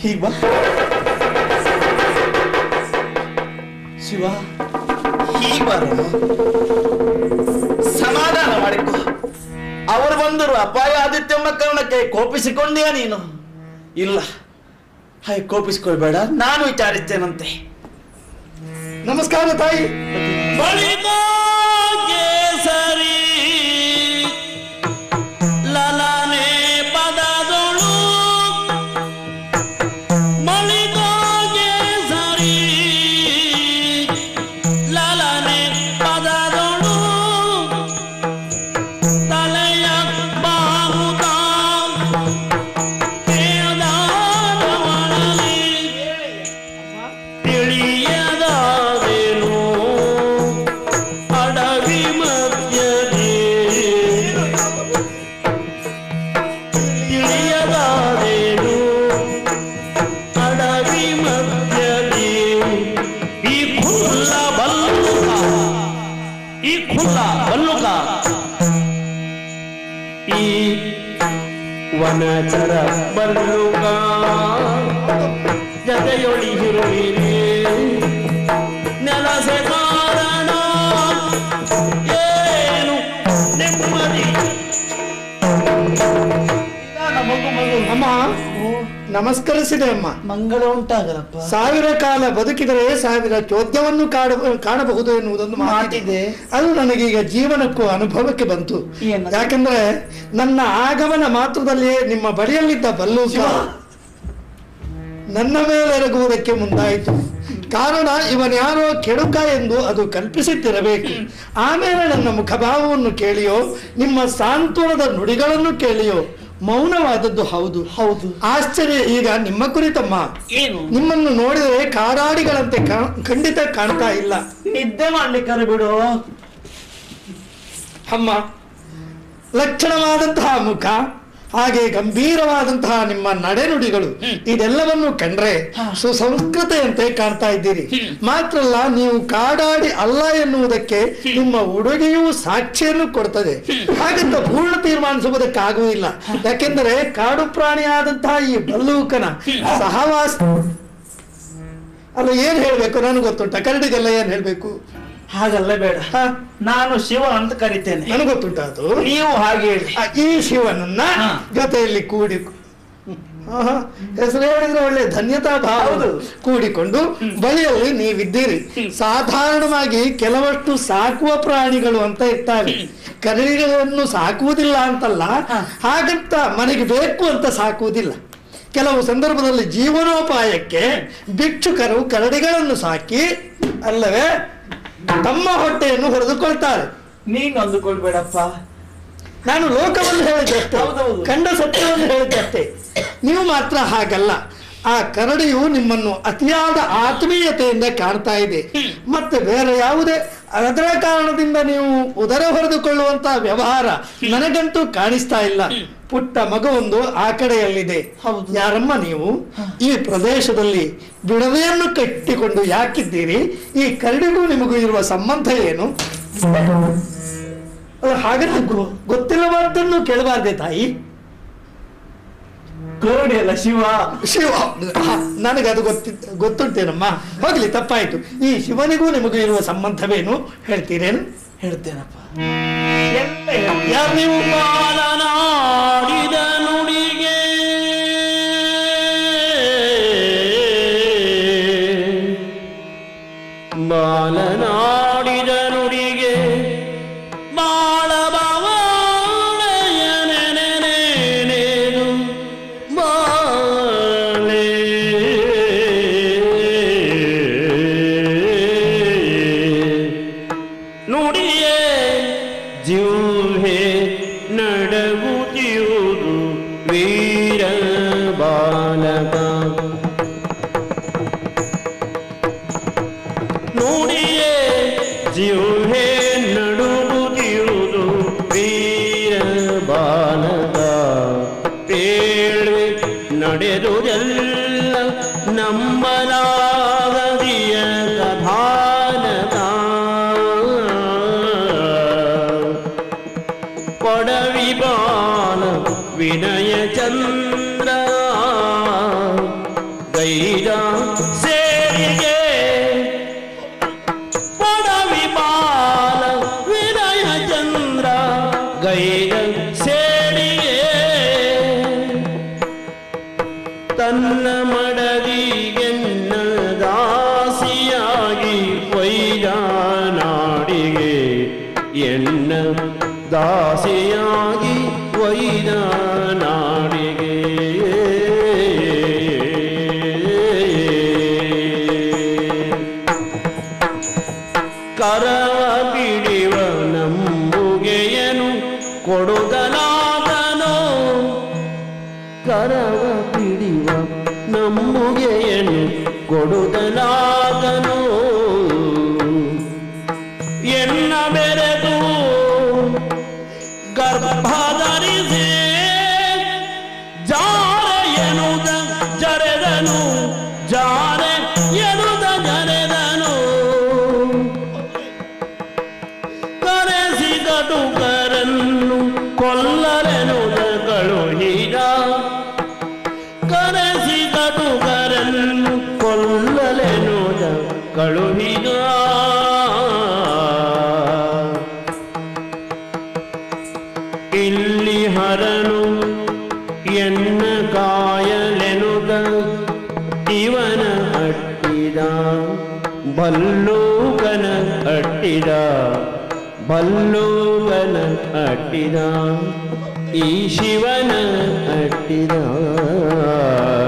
ಹೀಗ್ ಬಾ ಶಿವ ಹೀಗ್ ಬಾರಮ್ಮ ಸಮಾಧಾನ ಮಾಡಿಕೊ ಅವರು ಬಂದರು ಅಪಾಯ ಆದಿತ್ಯಂಬ ಕಾರಣಕ್ಕೆ ಕೋಪಿಸಿಕೊಂಡೆಯ ನೀನು ಇಲ್ಲ ಹೈ ಕೋಪಿಸ್ಕೊಳ್ಬೇಡ ನಾನು ವಿಚಾರಿಸ್ತೇನಂತೆ ನಮಸ್ಕಾರ ತಾಯಿ ಸರಿ ಲಲನೆ ಪದದೊಳು ಮಳಿಗೋಗೆ ಸರಿ ಲಲನೆ ಪದದೊಳು ತಲೆಯ ಬಾಹುದ ಕೇದಾರವಳಲಿ ತಿಳಿಯದಾದೆನು ಅಡವಿ ಮಧ್ಯದೆ ತಿಳಿಯದಾದೆನು ಅಡವಿ ಮಧ್ಯದೆ ಈ ಖುಲ್ಲ ಬಲ್ಲುಕ ಈ ಖುಲ್ಲ ಬಲ್ಲುಕ ಈ ವನಚರ ಬಲ್ಲುಕ ಜತೆಯೊಳಿ ಹಿರುವಿರಿ ನೆಲಸೆ ಕಾರಣ ಏನು ನೆಮ್ಮದಿ ಅಮ್ಮ ನಮಸ್ಕರಿಸಿದೆ ಅಮ್ಮ ಮಂಗಳ ಉಂಟಾಗಲಪ್ಪ ಸಾವಿರ ಕಾಲ ಬದುಕಿದರೆ ಸಾವಿರ ಚೋದ್ಯವನ್ನು ಕಾಡ ಕಾಣಬಹುದು ಎನ್ನುವುದೊಂದು ಮಾತಿದೆ ಮಾತಿದೆ. ಅದು ನನಗೀಗ ಜೀವನಕ್ಕೂ ಅನುಭವಕ್ಕೆ ಬಂತು ಏನದು? ಯಾಕಂದ್ರೆ ನನ್ನ ಆಗಮನ ಮಾತ್ರದಲ್ಲಿಯೇ ನಿಮ್ಮ ಬಳಿಯಲ್ಲಿದ್ದ ಬಲ್ಲೂಕ ನನ್ನ ಮೇಲೆ ಎರಗುವುದಕ್ಕೆ ಮುಂದಾಯಿತು ಕಾರಣ ಇವನ್ಯಾರೋ ಕೆಡುಕ ಎಂದು ಅದು ಕಲ್ಪಿಸುತ್ತಿರಬೇಕು ಆಮೇಲೆ ನನ್ನ ಮುಖಭಾವವನ್ನು ಕೇಳಿಯೋ ನಿಮ್ಮ ಸಾಂತ್ವನದ ನುಡಿಗಳನ್ನು ಕೇಳಿಯೋ ಮೌನವಾದದ್ದು ಹೌದು ಹೌದು ಆಶ್ಚರ್ಯ ಈಗ ನಿಮ್ಮ ಕುರಿತಮ್ಮ ಏನು ನಿಮ್ಮನ್ನು ನೋಡಿದರೆ ಕಾಡಾಡಿಗಳಂತೆ ಕಾ- ಖಂಡಿತ ಕಾಣ್ತಾ ಇಲ್ಲ ನಿದ್ದೆ ಮಾಡ್ಲಿಕ್ಕಾರೆ ಬಿಡು ಅಮ್ಮ ಲಕ್ಷಣವಾದಂತಹ ಮುಖ ಹಾಗೆ ಗಂಭೀರವಾದಂತಹ ನಿಮ್ಮ ನಡೆನುಡಿಗಳು ಇದೆಲ್ಲವನ್ನು ಕಂಡ್ರೆ ಸುಸಂಸ್ಕೃತೆಯಂತೆ ಕಾಣ್ತಾ ಇದ್ದೀರಿ ಮಾತ್ರ ಅಲ್ಲ ನೀವು ಕಾಡಾಡಿ ಅಲ್ಲ ಎನ್ನುವುದಕ್ಕೆ ನಿಮ್ಮ ಉಡುಗೆಯೂ ಸಾಕ್ಷಿಯನ್ನು ಕೊಡ್ತದೆ ಹಾಗಂತ ಪೂರ್ಣ ತೀರ್ಮಾನಿಸುವುದಕ್ಕಾಗುವುದಿಲ್ಲ ಯಾಕೆಂದರೆ ಕಾಡು ಪ್ರಾಣಿಯಾದಂತಹ ಈ ಬಲ್ಲೂಕನ ಸಹವಾಸ ಅಲ್ಲ ಏನ್ ಹೇಳ್ಬೇಕು ನನಗೆ ಗೊತ್ತುಂಟ ಕರಡಿಗೆಲ್ಲ ಏನ್ ಹೇಳ್ಬೇಕು ಹಾಗಲ್ಲ ಬೇಡ ಹ? ನಾನು ಶಿವ ಅಂತ ಕರಿತೇನೆ ನನಗೆ ಗೊತ್ತುಂಟ ಅದು ನೀವು ಹಾಗೆ ಹೇಳಿ ಆ, ಈ ಶಿವನನ್ನ ಹಾ. ಜೊತೆಯಲ್ಲಿ ಕೂಡಿ ಆಹಾ, ಹೆಸರು ಹೇಳಿದ್ರೆ ಒಳ್ಳೆ ಧನ್ಯತಾ ಭಾವ ಹೌದು. ಕೂಡಿಕೊಂಡು ಬಳಿಯಲ್ಲಿ ನೀವಿದ್ದೀರಿ ಸಾಧಾರಣವಾಗಿ ಕೆಲವಷ್ಟು ಸಾಕುವ ಪ್ರಾಣಿಗಳು ಅಂತ ಇರ್ತಾರೆ ಕರಡಿಗಳನ್ನು ಸಾಕುವುದಿಲ್ಲ ಅಂತಲ್ಲ ಹಾ. ಹಾಗಂತ ಮನೆಗೆ ಬೇಕು ಅಂತ ಸಾಕುವುದಿಲ್ಲ ಕೆಲವು ಸಂದರ್ಭದಲ್ಲಿ ಜೀವನೋಪಾಯಕ್ಕೆ ಭಿಕ್ಷುಕರು ಕರಡಿಗಳನ್ನು ಸಾಕಿ ಅಲ್ಲವೇ ತಮ್ಮ ಹೊಟ್ಟೆಯನ್ನು ಹೊಡೆದುಕೊಳ್ತಾರೆ ನೀನು ಅಂದುಕೊಳ್ಬೇಡಪ್ಪ ನಾನು ಲೋಕವನ್ನು ಹೇಳಿದ್ದಷ್ಟೇ ಹೌದೌದು. ಕಂಡ ಸತ್ಯವನ್ನು ಹೇಳಿದ್ದಷ್ಟೇ ನೀವು ಮಾತ್ರ ಹಾಗಲ್ಲ ಆ ಕರಡಿಯು ನಿಮ್ಮನ್ನು ಅತಿಯಾದ ಆತ್ಮೀಯತೆಯಿಂದ ಕಾಣ್ತಾ ಇದೆ ಮತ್ತೆ ಬೇರೆ ಯಾವುದೇ ಅದರ ಕಾರಣದಿಂದ ನೀವು ಉದರ ಹೊರೆದುಕೊಳ್ಳುವಂತಹ ವ್ಯವಹಾರ ನನಗಂತೂ ಕಾಣಿಸ್ತಾ ಇಲ್ಲ ಪುಟ್ಟ ಮಗುವೊಂದು ಆ ಕಡೆಯಲ್ಲಿದೆ ಹೌದು. ಯಾರಮ್ಮ ನೀವು ಈ ಪ್ರದೇಶದಲ್ಲಿ ಬಿಡವೆಯನ್ನು ಕಟ್ಟಿಕೊಂಡು ಯಾಕಿದ್ದೀರಿ ಈ ಕರಡಿಗೂ ನಿಮಗೂ ಇರುವ ಸಂಬಂಧ ಏನು ಅಲ್ಲ, ಹಾಗಂತ ಗೊ- ಗೊತ್ತಿಲ್ಲವಾದ್ದನ್ನು ಕೇಳಬಾರ್ದೆ ತಾಯಿ ಕರಡಿ ಅಲ್ಲ ಶಿವ ಶಿವ ಹ, ನನಗದು ಗೊತ್ತಿ ಗೊತ್ತುಂಟೇನಮ್ಮ ಹೋಗ್ಲಿ ತಪ್ಪಾಯ್ತು ಈ ಶಿವನಿಗೂ ನಿಮಗೂ ಇರುವ ಸಂಬಂಧವೇನು ಹೇಳ್ತೀರೇನು ಹೇಳ್ತೇನಪ್ಪ ಎಲ್ಲ ಹೇಳ್ತೀನಿ. ಯಾರು ನೀವು ಬಾಲನಾಡಿದ ನುಡಿಗೆ ಬಾಲನಾಡಿದ ನುಡಿಗೆ ಬಾಳ ಬಾವಳೆಯ ನೆನೆನೆನೆದು ಬಾಳೆ ನುಡಿಯೇ ಜಿಹ್ವೆ ನಡಗುತ್ತಿಯುವುದು ವೀರ ಬಾಲಕ ನುಡಿಯೇ ಜಿಹ್ವೆ ನಡುಗುತ್ತಿಯುವುದು ವೀರ ಬಾಲಕ ಪೇಳ್ವೆ ನಡೆದುದೆಲ್ಲ ನಂಬಲಾಗದಿಯ ಕಥಾನಕ ಪಡವಿ ಬಾಲ ವಿನಯ ಚಂದ್ರ ಗೈದ ಸೇಡಿಗೆ ತನ್ನ ಮಡದಿಗೆನ್ನ ದಾಸಿಯಾಗಿ ಒಯ್ದ ನಾಡಿಗೆ ಎನ್ನ ದಾಸಿಯಾಗಿ ಒಯ್ದ ನಾಡಿಗೆ ಕರವ ಬಿಡಿವ ನಂಬುಗೆಯನು ಕೊಡುದಲಾದನೋ ಕರವ ಬಿಡಿವ ನಮ್ಮುಗೆಯನು ಕೊಡುದಲಾದನು ಎನ್ನ ಬೆರೆದು ಗರ್ಭ ಧರಿಸಿ ಜಾರ ಎನುದ ಜರೆದನು ಜಾರ ಎನುದ ಜರೆದನು ಕರೆಸಿದ ಡುಗರನ್ನು ಕೊಲ್ಲರೆನುದ ಕಳುಹಿದ ಕರೆಸಿದ ಡುಗರನ್ನು ಕೊಲ್ಲಲೆನುದ ಕಳುಹಿದ ಇಲ್ಲಿ ಹರನು ಎನ್ನ ಕಾಯಲೆನುದ ಇವನ ಅಟ್ಟಿದ ಬಲ್ಲೂಕನ ಅಟ್ಟಿದ ಬಲ್ಲೂಕನ ಅಟ್ಟಿದ ಈ ಶಿವನ ಅಟ್ಟಿದ